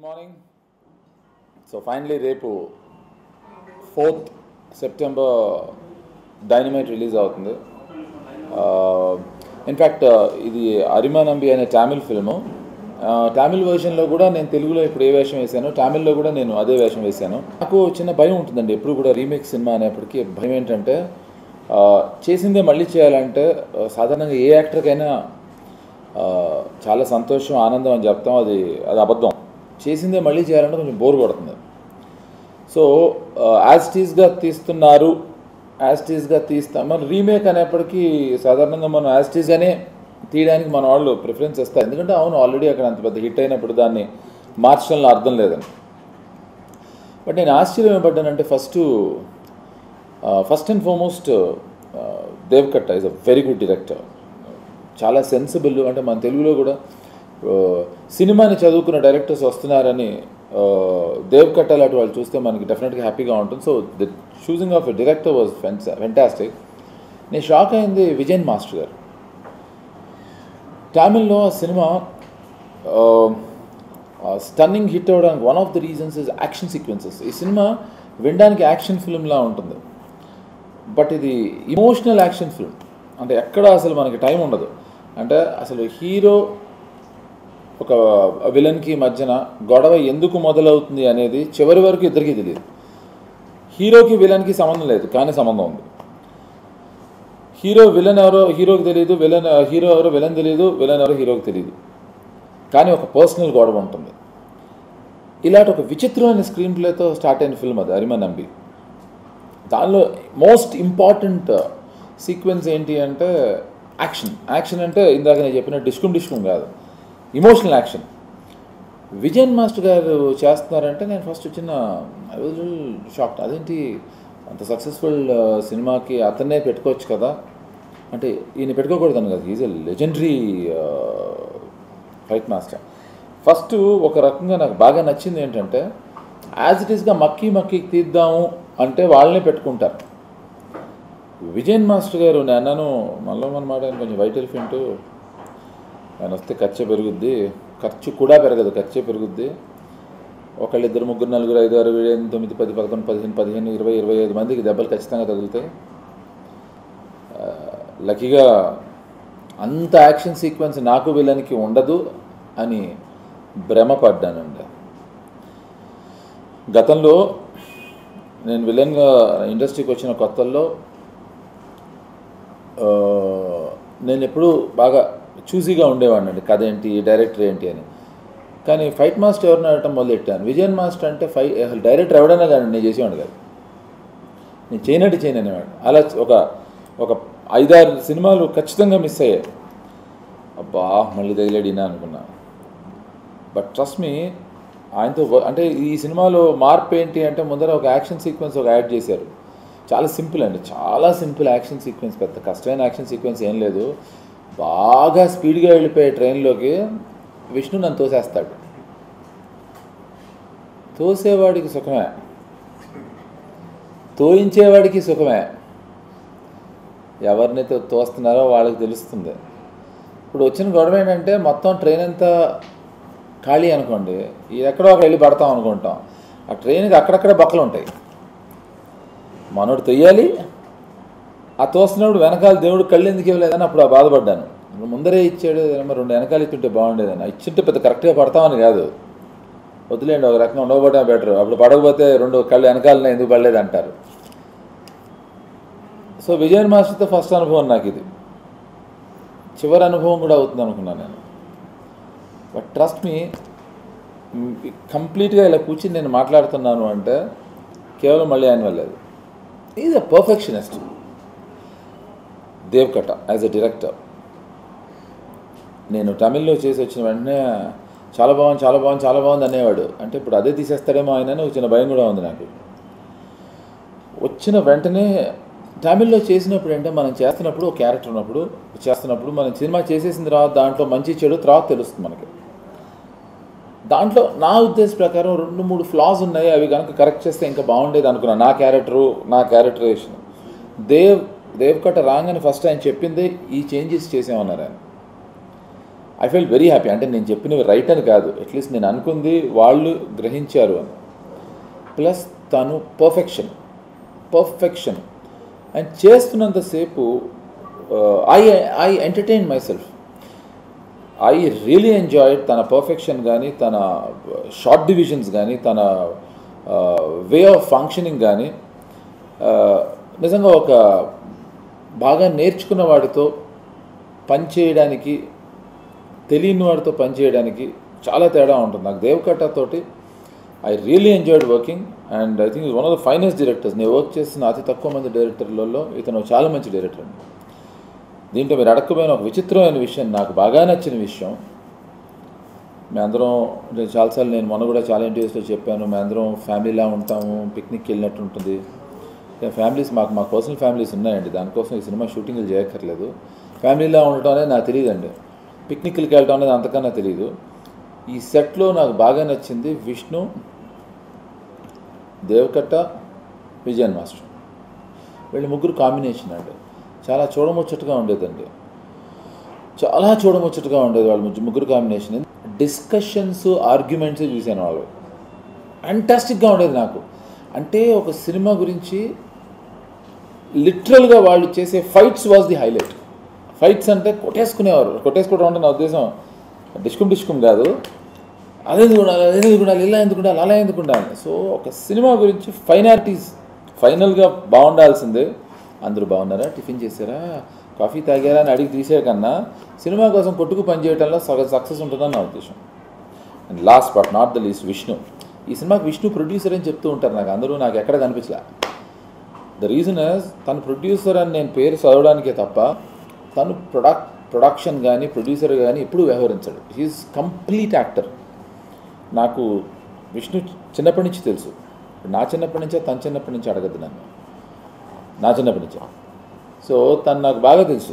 Morning so finally రేపు fourth September Dynamite release అవుతుంది in fact ఇది అరిమానంబి అనే తమిళ్ ఫిల్ము తమిళ్ వర్షన్లో కూడా నేను తెలుగులో ఇప్పుడు ఏ వేషం వేశాను తమిళ్లో కూడా నేను అదే వేషం వేశాను నాకు చిన్న భయం ఉంటుందండి ఎప్పుడు కూడా రీమేక్ సినిమా అనేప్పటికీ భయం ఏంటంటే ఆ, చేసిందే మళ్ళీ చేయాలంటే ఆ, సాధారణంగా ఏ యాక్టర్కైనా ఆ, చాలా సంతోషం ఆనందం అని చెప్తాం అది అది అబద్ధం చేసిందే మళ్ళీ చేయాలంటే కొంచెం బోర్ కొడుతుంది సో యాజ్ టీజ్గా తీస్తున్నారు యాజ్ టీజ్గా తీస్తాం మన రీమేక్ అనేప్పటికీ సాధారణంగా మనం యాజ్ టీజ్గానే తీయడానికి మన వాళ్ళు ప్రిఫరెన్స్ ఇస్తారు ఎందుకంటే అవును ఆల్రెడీ అక్కడ అంత పెద్ద హిట్ అయినప్పుడు దాన్ని మార్చడంలో అర్థం లేదని బట్ నేను ఆశ్చర్యపడ్డానంటే first first and foremost Devakatta is a very good director చాలా సెన్సిబుల్ అంటే మన తెలుగులో కూడా ఆ, సినిమాని చదువుకున్న డైరెక్టర్స్ వస్తున్నారని ఆ, దేవ్ కట్ట లాంటి వాళ్ళు చూస్తే మనకి డెఫినెట్గా హ్యాపీగా ఉంటుంది so the choosing of a director was fantastic నేను షాక్ అయింది విజయన్ మాస్టర్ గారు తమిళ్లో ఆ సినిమా స్టన్నింగ్ హిట్ అవ్వడానికి one of the reasons is action sequences ఈ సినిమా వినడానికి యాక్షన్ ఫిల్మ్లా ఉంటుంది బట్ ఇది ఇమోషనల్ యాక్షన్ ఫిల్మ్ అంటే ఎక్కడ అసలు మనకి టైం ఉండదు అంటే అసలు హీరో ఒక విలన్కి మధ్యన గొడవ ఎందుకు మొదలవుతుంది అనేది చివరి వరకు ఇద్దరికీ తెలియదు హీరోకి విలన్కి సంబంధం లేదు కానీ సంబంధం ఉంది హీరో విలన్ ఎవరో హీరోకి తెలియదు విలన్ హీరో ఎవరో విలన్ తెలియదు విలన్ ఎవరో హీరోకి తెలియదు కానీ ఒక పర్సనల్ గొడవ ఉంటుంది ఇలాంటి ఒక విచిత్రమైన స్క్రీన్ ప్లేతో స్టార్ట్ అయిన ఫిల్మ్ అది అరిమ నంబి దానిలో మోస్ట్ ఇంపార్టెంట్ సీక్వెన్స్ ఏంటి అంటే యాక్షన్ యాక్షన్ అంటే ఇందాక నేను చెప్పిన డిస్కుమ్ డిస్కుమ్ కాదు ఇమోషనల్ యాక్షన్ విజయన్ మాస్టర్ గారు చేస్తున్నారంటే నేను ఫస్ట్ చిన్న ఐ వాజ్ షాక్డ్ అదేంటి అంత సక్సెస్ఫుల్ సినిమాకి అతన్నే పెట్టుకోవచ్చు కదా అంటే ఈయన పెట్టుకోకూడదని కదా is a legendary fight master first ఒక రకంగా నాకు బాగా నచ్చింది ఏంటంటే యాజ్ ఇట్ ఈస్గా మక్కీ మక్కీ తీద్దాము అంటే వాళ్ళనే పెట్టుకుంటారు విజయన్ మాస్టర్ గారు నేను అన్నాను మనలో మన మాట ఆయన కొంచెం వైట్ ఎలిఫెంట్ ఆయన వస్తే ఖర్చు పెరుగుద్ది ఖర్చు కూడా పెరగదు ఖర్చే పెరుగుద్ది ఒకళ్ళు ఇద్దరు ముగ్గురు నలుగురు ఐదు ఆరు ఏడు ఎనిమిది తొమ్మిది పది పదకొండు పదిహేను పదిహేను ఇరవై ఇరవై ఐదు మందికి దెబ్బలు ఖచ్చితంగా తగులుతాయి ఆ, లక్కీగా అంత యాక్షన్ సీక్వెన్స్ నాకు విలన్కి ఉండదు అని భ్రమపడ్డానండి గతంలో నేను విలన్గా ఇండస్ట్రీకి వచ్చిన కొత్తల్లో ఆ, నేను ఎప్పుడూ బాగా చూసీగా ఉండేవాడిని అండి కథ ఏంటి డైరెక్టర్ ఏంటి అని కానీ ఫైట్ మాస్టర్ ఎవరిని అడటం మొదలెట్టాను విజయన్ మాస్టర్ అంటే ఫై అసలు డైరెక్టర్ ఎవడైనా కానీ నేను చేసేవాడు కాదు నేను చేయనట్టు చేయను అనేవాడు అలా ఒక ఒక ఐదారు సినిమాలు ఖచ్చితంగా మిస్ అయ్యాయి అబ్బా మళ్ళీ తగిలేడినా అనుకున్నా బట్ ట్రస్ట్ మీ ఆయనతో వ- అంటే ఈ సినిమాలో మార్పు ఏంటి అంటే ముందర ఒక యాక్షన్ సీక్వెన్స్ ఒక యాడ్ చేశారు చాలా సింపుల్ అండి చాలా సింపుల్ యాక్షన్ సీక్వెన్స్ పెద్ద కష్టమైన యాక్షన్ సీక్వెన్స్ ఏం లేదు బాగా స్పీడ్గా వెళ్ళిపోయే ట్రైన్లోకి విష్ణు నన్ను తోసేస్తాడు తోసేవాడికి సుఖమే తోయించేవాడికి సుఖమే ఎవరినైతే తోస్తున్నారో వాళ్ళకి తెలుస్తుంది ఇప్పుడు వచ్చిన గొడవ ఏంటంటే మొత్తం ట్రైన్ అంతా ఖాళీ అనుకోండి ఈ ఎక్కడో ఒక వెళ్ళి పడతాం అనుకుంటాం ఆ ట్రైన్కి అక్కడక్కడ బక్కలు ఉంటాయి మనోడు తొయ్యాలి ఆ తోస్తున్నప్పుడు వెనకాల దేవుడు కళ్ళు ఎందుకు ఇవ్వలేదని అప్పుడు ఆ బాధపడ్డాను ఇప్పుడు ముందరే ఇచ్చాడు మరి రెండు వెనకాల ఇచ్చుంటే బాగుండేదని ఆ ఇచ్చుంటే పెద్ద కరెక్ట్గా పడతామని కాదు వదిలేండి ఒక రకంగా ఉండకపోవడం బెటర్ అప్పుడు పడకపోతే రెండు కళ్ళు వెనకాలనే ఎందుకు పడలేదు అంటారు సో విజయన్ మాస్టర్తో ఫస్ట్ అనుభవం నాకు ఇది చివరి అనుభవం కూడా అవుతుంది అనుకున్నాను నేను బట్ ట్రస్ట్ మీ కంప్లీట్గా ఇలా కూర్చుని నేను మాట్లాడుతున్నాను అంటే కేవలం మళ్ళీ ఆయన వల్లేదు is a perfectionist Devakatta as a director నేను తమిళ్లో చేసి వచ్చిన వెంటనే చాలా బాగుంది చాలా బాగుంది చాలా బాగుంది అనేవాడు అంటే ఇప్పుడు అదే తీసేస్తాడేమో ఆయన అని ఒక చిన్న భయం కూడా ఉంది నాకు వచ్చిన వెంటనే తమిళ్లో చేసినప్పుడు అంటే మనం చేస్తున్నప్పుడు ఒక క్యారెక్టర్ ఉన్నప్పుడు చేస్తున్నప్పుడు మనం సినిమా చేసేసిన తర్వాత దాంట్లో మంచి చెడు తర్వాత తెలుస్తుంది మనకి దాంట్లో నా ఉద్దేశ ప్రకారం రెండు మూడు ఫ్లాస్ ఉన్నాయి అవి కనుక కరెక్ట్ చేస్తే ఇంకా బాగుండేది అనుకున్నాను నా క్యారెక్టరు నా క్యారెక్టరేషన్ దేవ్ దేవ్ కట్ట రాగానే ఫస్ట్ ఆయన చెప్పింది ఈ చేంజెస్ చేసామన్నారు ఆయన ఐ ఫీల్ వెరీ హ్యాపీ అంటే నేను చెప్పినవి రైట్ అని కాదు అట్లీస్ట్ నేను అనుకుంది వాళ్ళు గ్రహించారు అని ప్లస్ తను పర్ఫెక్షన్ పర్ఫెక్షన్ అండ్ చేస్తున్నంతసేపు I I entertain myself I really enjoyed తన పర్ఫెక్షన్ కానీ తన షార్ట్ డివిజన్స్ కానీ తన వే ఆఫ్ ఫంక్షనింగ్ కానీ నిజంగా ఒక బాగా నేర్చుకున్న వాడితో పనిచేయడానికి తెలియని వాడితో పనిచేయడానికి చాలా తేడా ఉంటుంది నాకు దేవకట్టతోటి I really enjoyed working and I think one of the finest directors నేను వర్క్ చేసిన అతి తక్కువ మంది డైరెక్టర్లలో ఇతను చాలా మంచి డైరెక్టర్ అండి దీంట్లో మీరు అడగకపోయిన ఒక విచిత్రమైన విషయం నాకు బాగా నచ్చిన విషయం మేమందరం నేను చాలాసార్లు నేను మొన్న కూడా చాలా ఇంటర్వ్యూస్లో చెప్పాను మేమందరం ఫ్యామిలీలా ఉంటాము పిక్నిక్కి వెళ్ళినట్టు ఉంటుంది ఫ్యామిలీస్ మాకు మా పర్సనల్ ఫ్యామిలీస్ ఉన్నాయండి దానికోసం ఈ సినిమా షూటింగ్లు చేయక్కర్లేదు ఫ్యామిలీలా ఉండటం అనేది నాకు తెలియదండి పిక్నిక్లకి వెళ్ళటం అనేది అంతకన్నా తెలియదు ఈ సెట్లో నాకు బాగా నచ్చింది విష్ణు దేవకట్ట విజయన్ మాస్టర్ వీళ్ళు ముగ్గురు కాంబినేషన్ అండి చాలా చూడముచ్చటగా ఉండేదండి చాలా చూడముచ్చటగా ఉండేది వాళ్ళు ముగ్గురు- ముగ్గురు కాంబినేషన్ డిస్కషన్స్ ఆర్గ్యుమెంట్స్ చూశాను వాళ్ళు ఫ్యాంటాస్టిక్గా ఉండేది నాకు అంటే ఒక సినిమా గురించి లిటరల్గా వాళ్ళు చేసే fights was the highlight fights అంటే కొట్టేసుకునేవారు కొట్టేసుకోవడం అంటే నా ఉద్దేశం డిష్కుమ్ డిష్కుమ్ కాదు అదెందుకు ఉండాలి అదెందుకు ఉండాలి ఇలా ఎందుకు ఉండాలి అలా ఎందుకు ఉండాలి సో ఒక సినిమా గురించి ఫైనాలిటీస్ ఫైనల్గా బాగుండాల్సిందే అందరూ బాగున్నారా టిఫిన్ చేశారా కాఫీ తాగారా అని అడిగి తీసే కన్నా సినిమా కోసం కొట్టుకు పనిచేయడంలో సగం సక్సెస్ ఉంటుందని నా ఉద్దేశం and last but not the least Vishnu ఈ సినిమాకి విష్ణు ప్రొడ్యూసర్ అని చెప్తూ ఉంటారు నాకు అందరూ నాకు ఎక్కడ కనిపించలే ద రీజన్ ఇస్ తను ప్రొడ్యూసర్ అని నేను పేరు చదవడానికే తప్ప తను ప్రొడక్ ప్రొడక్షన్ కానీ ప్రొడ్యూసర్ కానీ ఎప్పుడూ వ్యవహరించాడు హీఈస్ కంప్లీట్ యాక్టర్ నాకు విష్ణు చిన్నప్పటి నుంచి తెలుసు నా చిన్నప్పటి నుంచే తన చిన్నప్పటి నుంచి అడగద్దు నన్ను నా చిన్నప్పటి నుంచే సో తను నాకు బాగా తెలుసు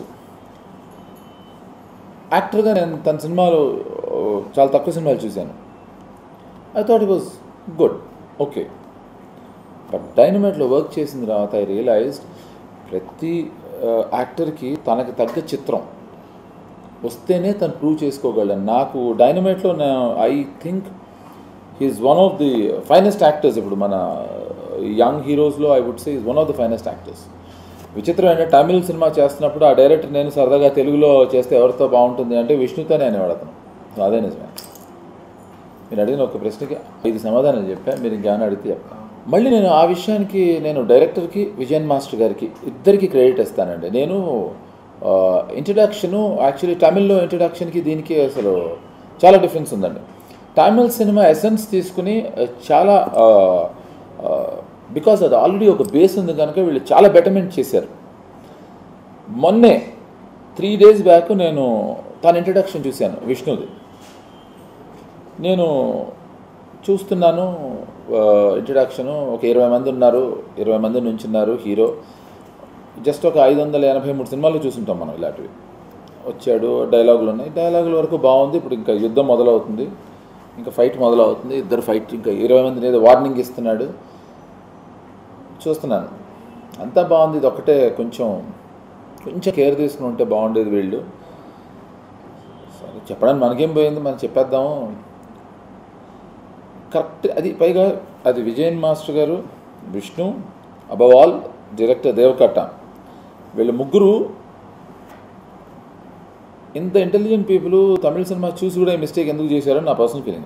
యాక్టర్గా నేను తన సినిమాలు ఓ, చాలా తక్కువ సినిమాలు చూశాను I thought it was good okay but డైనమైట్లో వర్క్ చేసిన తర్వాత ఐ రియలైజ్డ్ ప్రతి యాక్టర్కి తనకి తగ్గ చిత్రం వస్తేనే తను ప్రూవ్ చేసుకోగలను నాకు డైనమైట్లో I think he's one of the finest actors ఇప్పుడు మన యంగ్ హీరోస్లో I would say is one of the finest actors విచిత్రం ఏంటంటే తమిళ్ సినిమా చేస్తున్నప్పుడు ఆ డైరెక్టర్ నేను సరదాగా తెలుగులో చేస్తే ఎవరితో బాగుంటుంది అంటే విష్ణుతోనే అనేవాడు అతను సో అదే నిజమే మీరు అడిగిన ఒక ప్రశ్నకి ఐదు సమాధానాలు చెప్పా మీరు ఇంకేమైనా అడిగితే చెప్తా మళ్ళీ నేను ఆ విషయానికి నేను డైరెక్టర్కి విజయన్ మాస్టర్ గారికి ఇద్దరికి క్రెడిట్ ఇస్తానండి నేను ఇంట్రడక్షను యాక్చువల్లీ తమిళ్లో ఇంట్రడక్షన్కి దీనికి అసలు చాలా డిఫరెన్స్ ఉందండి తమిళ్ సినిమా ఎసెన్స్ తీసుకుని ఆ, చాలా బికాస్ అది ఆల్రెడీ ఒక బేస్ ఉంది కనుక వీళ్ళు చాలా బెటర్మెంట్ చేశారు మొన్నే త్రీ డేస్ బ్యాక్ నేను తన ఇంట్రడక్షన్ చూశాను విష్ణుది నేను చూస్తున్నాను ఇంట్రడక్షను ఒక ఇరవై మంది ఉన్నారు ఇరవై మంది నుంచున్నారు హీరో జస్ట్ ఒక ఐదు వందల ఎనభై మూడు సినిమాలు చూసుంటాం మనం ఇలాంటివి వచ్చాడు డైలాగులు ఉన్నాయి డైలాగుల వరకు బాగుంది ఇప్పుడు ఇంకా యుద్ధం మొదలవుతుంది ఇంకా ఫైట్ మొదలవుతుంది ఇద్దరు ఫైట్ ఇంకా ఇరవై మందిని ఏదో వార్నింగ్ ఇస్తున్నాడు చూస్తున్నాను అంతా బాగుంది ఇది ఒకటే కొంచెం కొంచెం కేర్ తీసుకుని ఉంటే బాగుండేది వీళ్ళు సరే చెప్పడానికి మనకేం పోయింది మనం చెప్పేద్దాము కరెక్ట్ అది పైగా అది విజయన్ మాస్టర్ గారు Vishnu above all director Devakatta వీళ్ళు ముగ్గురు ఇంత ఇంటెలిజెంట్ పీపుల్ తమిళ సినిమా చూసి కూడా ఈ మిస్టేక్ ఎందుకు చేశారని నా పర్సనల్ ఫీలింగ్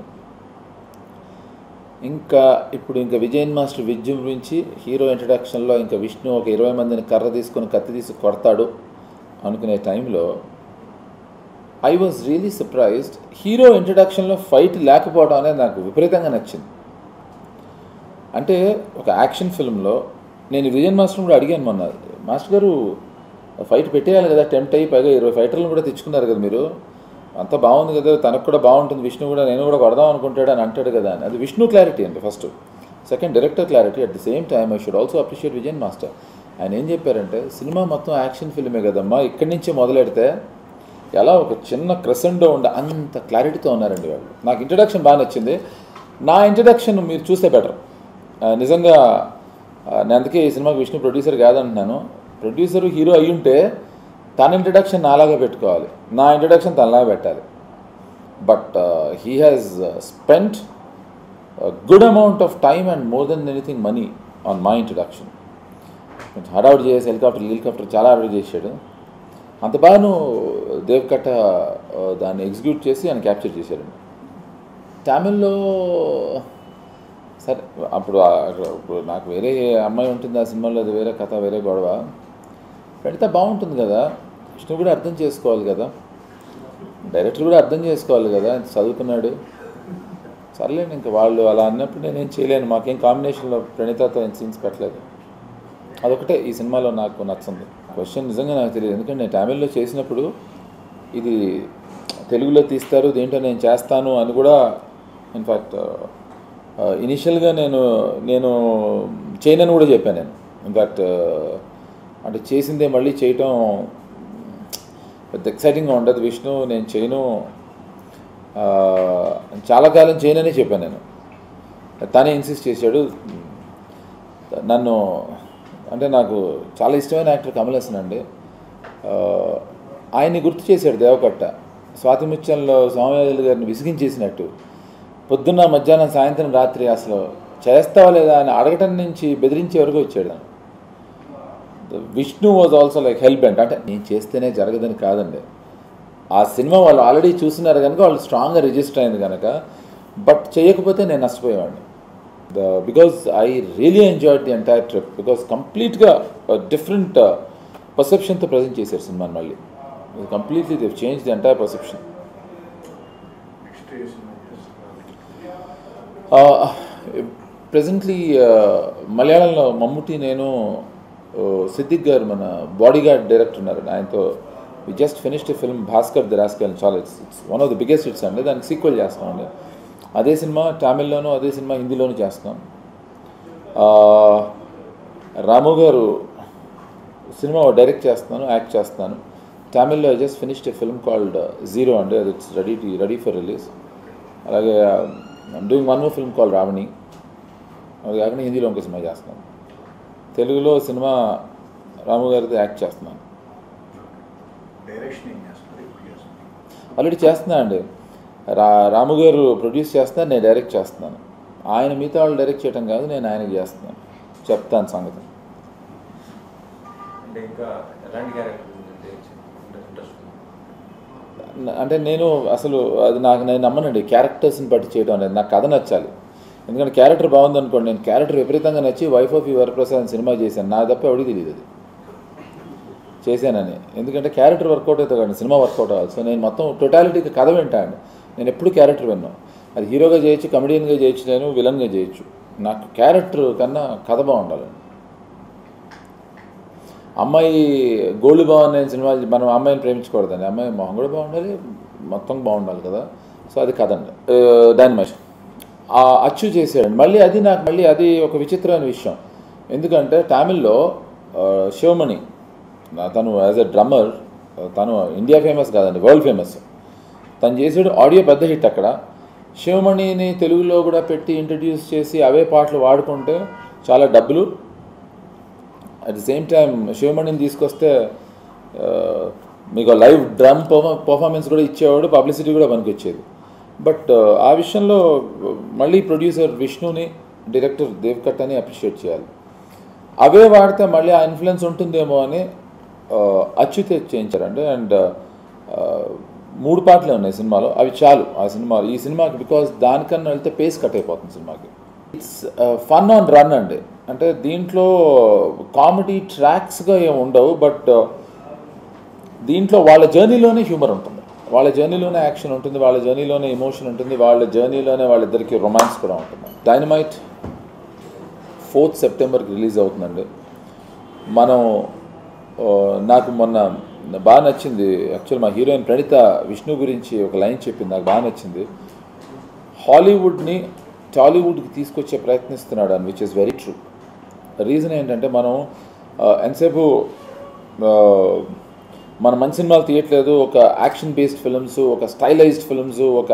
ఇంకా ఇప్పుడు ఇంకా విజయన్ మాస్టర్ విద్య గురించి హీరో ఇంట్రడక్షన్లో ఇంకా విష్ణు ఒక ఇరవై మందిని కర్ర తీసుకొని కత్తి తీసి కొడతాడు అనుకునే టైంలో I was really surprised hero ఇంట్రడక్షన్లో ఫైట్ లేకపోవడం అనేది నాకు విపరీతంగా నచ్చింది అంటే ఒక యాక్షన్ ఫిల్మ్లో నేను విజయన్ మాస్టర్ కూడా అడిగాను మొన్న మాస్టర్ గారు ఫైట్ పెట్టేయాలి కదా టెంప్ట్ అయ్యి పైగా ఇరవై ఫైటర్లను కూడా తెచ్చుకున్నారు కదా మీరు అంత బాగుంది కదా తనకు కూడా బాగుంటుంది విష్ణు కూడా నేను కూడా కొడదాం అనుకుంటాడు అని అంటాడు కదా అని అది విష్ణు క్లారిటీ అండి first second director clarity at the same time I should also appreciate Vijayan master ఆయన ఏం చెప్పారంటే సినిమా మొత్తం యాక్షన్ ఫిల్మే కదమ్మా ఇక్కడి నుంచే మొదలెడితే ఎలా ఒక చిన్న క్రెసెండో ఉండే అంత క్లారిటీతో ఉన్నారండి వాళ్ళు నాకు ఇంట్రడక్షన్ బాగా నచ్చింది నా ఇంట్రడక్షన్ మీరు చూస్తే బెటర్ నిజంగా ఆ, నేను అందుకే ఈ సినిమాకి విష్ణు ప్రొడ్యూసర్ కాదంటున్నాను ప్రొడ్యూసర్ హీరో అయ్యుంటే తన ఇంట్రడక్షన్ నాలాగా పెట్టుకోవాలి నా ఇంట్రడక్షన్ తనలాగా పెట్టాలి but he has spent good amount of time and more then anything money on my introduction కొంచెం హడావుడి చేసి హెలికాప్టర్ హెలికాప్టర్ చాలా హడావుడి చేశాడు అంత బాగాను దేవకట్ట ఆ, దాన్ని ఎగ్జిక్యూట్ చేసి ఆయన క్యాప్చర్ చేశారండి తమిళ్లో సరే అప్పుడు ఆ- అక్కడ ఇప్పుడు నాకు వేరే అమ్మాయి ఉంటుంది ఆ సినిమాలో అది వేరే కథ వేరే గొడవ పెడితే బాగుంటుంది కదా విష్ణు కూడా అర్థం చేసుకోవాలి కదా డైరెక్టర్ కూడా అర్థం చేసుకోవాలి కదా ఆయన చదువుకున్నాడు సర్లేండి ఇంకా వాళ్ళు అలా అన్నప్పుడు నేనేం చేయలేను మాకేం కాంబినేషన్లో ప్రణీతతో ఏం సీన్స్ పెట్టలేదు అదొకటే ఈ సినిమాలో నాకు నచ్చింది క్వశ్చన్ నిజంగా నాకు తెలియదు ఎందుకంటే నేను తమిళ్లో చేసినప్పుడు ఇది తెలుగులో తీస్తారు దేంట్లో నేను చేస్తాను అని కూడా ఇన్ఫ్యాక్ట్ ఇనిషియల్గా నేను నేను చేయనని కూడా చెప్పాను నేను ఇన్ఫ్యాక్ట్ అంటే చేసిందే మళ్ళీ చేయటం పెద్ద ఎక్సైటింగ్గా ఉండదు విష్ణు నేను చేయను ఆ, చాలా కాలం చేయనని చెప్పాను నేను తనే ఇన్సిస్ట్ చేశాడు నన్ను అంటే నాకు చాలా ఇష్టమైన యాక్టర్ కమల్ హాసన్ అండి ఆ, ఆయన్ని గుర్తు చేశాడు దేవకట్ట స్వాతిముత్యంలో స్వామివారి గారిని విసిగించేసినట్టు పొద్దున్న మధ్యాహ్నం సాయంత్రం రాత్రి అసలు చేస్తావా లేదా అని అడగటం నుంచి బెదిరించే వరకు వచ్చాడు ఆయన. Vishnu was also like hell bent అంటే నేను చేస్తేనే జరగదని కాదండి ఆ సినిమా వాళ్ళు ఆల్రెడీ చూస్తున్నారు కనుక వాళ్ళు స్ట్రాంగ్గా రిజిస్టర్ అయింది కనుక బట్ చేయకపోతే నేను నష్టపోయేవాడిని the because I really enjoyed the entire trip because కంప్లీట్గా డిఫరెంట్ పర్సెప్షన్తో ప్రజెంట్ చేశారు సినిమాని మళ్ళీ completely they change the entire perception next ఏ సినిమా చేస్తున్నారు ప్రజెంట్లీ మలయాళంలో మమ్ముటి నేను uh, సిద్దిక్ గారు మన బాడీ గార్డ్ డైరెక్టర్ ఉన్నారు ఆయనతో we just finished film Bhaskar the rascal చాలా it's it's one of the biggest hits అండి దానికి సీక్వెల్ చేస్తామండి అదే సినిమా తమిళ్లోను అదే సినిమా హిందీలోను చేస్తాం Uh, రాము గారు సినిమా డైరెక్ట్ చేస్తున్నాను యాక్ట్ చేస్తున్నాను తమిళ్లో just finished film called zero అండి అది it's ready ready for release అలాగే doing one more film call రావణి అది కాకుండా హిందీలో ఇంకో సినిమా చేస్తున్నాను తెలుగులో సినిమా రాము గారిది యాక్ట్ చేస్తున్నాను డైరెక్షన్ ఏం చేస్తున్నారు ఇప్పుడు చేస్తున్నారు ఆల్రెడీ చేస్తున్నా అండి రా రాము గారు ప్రొడ్యూస్ చేస్తున్నారు నేను డైరెక్ట్ చేస్తున్నాను ఆయన మిగతా వాళ్ళు డైరెక్ట్ చేయడం కాదు నేను ఆయనకి చేస్తున్నాను చెప్తాను సంగతి అంటే ఇంకా ఎలాంటి క్యారెక్టర్ అంటే ఇంట్రెస్ట్ న- అంటే నేను అసలు అది నాకు నేను నమ్మనండి క్యారెక్టర్స్ని బట్టి చేయడం అనేది నాకు కథ నచ్చాలి ఎందుకంటే క్యారెక్టర్ బాగుంది అనుకోండి నేను క్యారెక్టర్ విపరీతంగా నచ్చి వైఫ్ ఆఫ్ యూ వరప్రసాద్ అని సినిమా చేశాను నా తప్ప ఎవరికి తెలియదు అది చేశానని ఎందుకంటే క్యారెక్టర్ వర్కౌట్ అవుతుంది కానీ సినిమా వర్కౌట్ అవ్వాలి సో నేను మొత్తం టోటాలిటీకి కథ వింటాను నేను ఎప్పుడు క్యారెక్టర్ విన్నాను అది హీరోగా చేయొచ్చు కమెడియన్గా చేయొచ్చు నేను విలన్గా చేయొచ్చు నాకు క్యారెక్టర్ కన్నా కథ బాగుండాలి అమ్మాయి గోల్డ్ బాగున్నాయి సినిమాలు మనం అమ్మాయిని ప్రేమించకూడదండి అమ్మాయి మొహం కూడా బాగుండాలి మొత్తం బాగుండాలి కదా సో అది కదండి డైనమైజ్ ఆ అచ్చు చేసాడండి మళ్ళీ అది నాకు మళ్ళీ అది ఒక విచిత్రమైన విషయం ఎందుకంటే తమిళ్లో ఆ, శివమణి నా- తను యాజ్ ఎ డ్రమ్మర్ తను ఇండియా ఫేమస్ కాదండి వరల్డ్ ఫేమస్ తను చేసాడు ఆడియో పెద్ద హిట్ అక్కడ శివమణిని తెలుగులో కూడా పెట్టి ఇంట్రడ్యూస్ చేసి అవే పాటలు వాడుకుంటే చాలా డబ్బులు అట్ ది సేమ్ టైం శివమణిని తీసుకొస్తే ఆ, మీకు లైవ్ డ్రమ్ పర్ఫార్మెన్స్ కూడా ఇచ్చేవాడు పబ్లిసిటీ కూడా పనికొచ్చేది బట్ ఆ విషయంలో మళ్ళీ ప్రొడ్యూసర్ విష్ణుని డైరెక్టర్ దేవ్కట్ అని అప్రిషియేట్ చేయాలి అవే వాడితే మళ్ళీ ఆ ఇన్ఫ్లుయెన్స్ ఉంటుందేమో అని ఆ, అచ్యుత చేయించారండి అండ్ మూడు పాటలే ఉన్నాయి సినిమాలో అవి చాలు ఆ సినిమాలో ఈ సినిమాకి బికాస్ దానికన్నా వెళ్తే పేస్ కట్ అయిపోతుంది సినిమాకి ఇట్స్ ఫన్ ఆన్ రన్ అండి అంటే దీంట్లో కామెడీ ట్రాక్స్గా ఏమి ఉండవు బట్ దీంట్లో వాళ్ళ జర్నీలోనే హ్యూమర్ ఉంటుంది వాళ్ళ జర్నీలోనే యాక్షన్ ఉంటుంది వాళ్ళ జర్నీలోనే ఎమోషన్ ఉంటుంది వాళ్ళ జర్నీలోనే వాళ్ళిద్దరికి రొమాన్స్ కూడా ఉంటుంది డైనమైట్ ఫోర్త్ సెప్టెంబర్కి రిలీజ్ అవుతుందండి మనం ఆ, నాకు మొన్న బాగా నచ్చింది యాక్చువల్ మా హీరోయిన్ ప్రణీత విష్ణు గురించి ఒక లైన్ చెప్పింది నాకు బాగా నచ్చింది హాలీవుడ్ని టాలీవుడ్కి తీసుకొచ్చే ప్రయత్నిస్తున్నాడు అని which is very true reason ఏంటంటే మనం ఆ, ఎంతసేపు ఆ, మన మంచి సినిమాలు తీయట్లేదు ఒక యాక్షన్ బేస్డ్ ఫిల్మ్స్ ఒక స్టైలైజ్డ్ ఫిల్మ్స్ ఒక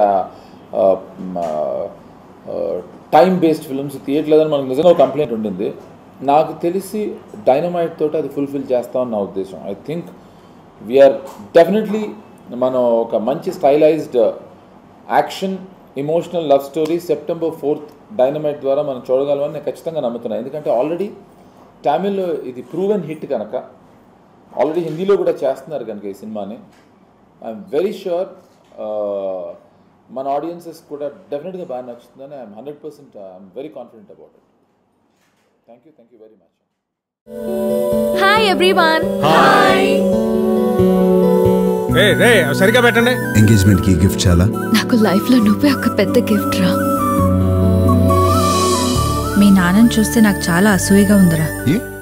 టైం బేస్డ్ ఫిల్మ్స్ తీయట్లేదని మనకు నిజంగా ఒక కంప్లైంట్ ఉండింది నాకు తెలిసి డైనమైట్ తోటి అది ఫుల్ఫిల్ చేస్తామని నా ఉద్దేశం ఐ థింక్ వీఆర్ డెఫినెట్లీ మనం ఒక మంచి stylised action emotional love story September fourth Dynamite ద్వారా మనం చూడగలమని నేను ఖచ్చితంగా నమ్ముతున్నాను ఎందుకంటే ఆల్రెడీ తమిళ్లో ఇది ప్రూవెన్ హిట్ కనుక ఆల్రెడీ హిందీలో కూడా చేస్తున్నారు కనుక ఈ సినిమాని ఐఎమ్ వెరీ షూర్ మన ఆడియన్సెస్ కూడా డెఫినెట్గా బాగా నచ్చుతుందని I'm hundred percent I'm very confident about it thank you thank you very much hi everyone hi రే రే సరిగా పెట్టండి ఎంగేజ్మెంట్ కి గిఫ్ట్ చాలా నాకు లైఫ్ లో నువ్వే ఒక పెద్ద గిఫ్ట్ రా మీ నాన్నని చూస్తే నాకు చాలా అసూయగా ఉందిరా ఏ